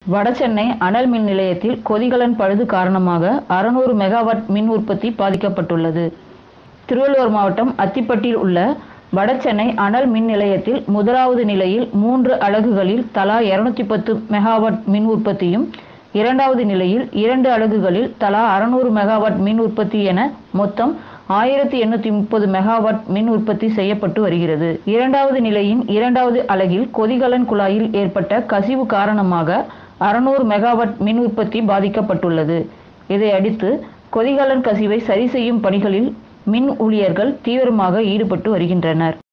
வடசென்னை அனல் மின் நிலையத்தில் கொதிகலன் பழுது காரணமாக அறுநூறு மெகாவாட் மின் உற்பத்தி பாதிக்கப்பட்டுள்ளது திருவள்ளூர் மாவட்டம் அத்திப்பட்டில் உள்ள வடசென்னை அனல் மின் நிலையத்தில் முதலாவது நிலையில் மூன்று அலகுகளில் தலா இருநூத்தி பத்து மெகாவாட் மின் உற்பத்தியும் இரண்டாவது நிலையில் இரண்டு அலகுகளில் தலா அறுநூறு மெகாவாட் மின் உற்பத்தி என மொத்தம் ஆயிரத்தி எண்ணூத்தி முப்பது மெகாவாட் மின் உற்பத்தி செய்யப்பட்டு வருகிறது இரண்டாவது நிலையின் இரண்டாவது அலகில் கொதிகலன் குழாயில் ஏற்பட்ட கசிவு காரணமாக அறுநூறு மெகாவாட் மின் உற்பத்தி பாதிக்கப்பட்டுள்ளது இதையடுத்து கொதிகலன் கசிவை சரி செய்யும் பணிகளில் மின் ஊழியர்கள் தீவிரமாக ஈடுபட்டு வருகின்றனர்